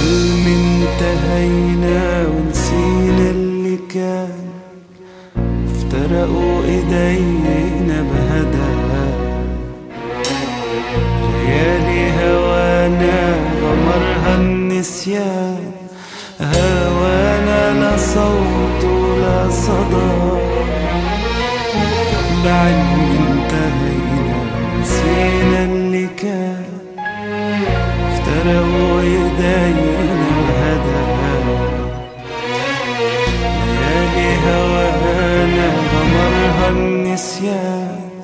حلم انتهينا ونسينا اللي كان افترقوا ايدينا بهدى ليالي هوانا غمرها النسيان هوانا لا صوت ولا صدى بعلم انتهينا نسينا اللي كان افترقوا ايدينا بهدى ليالي هوانا غمرها النسيان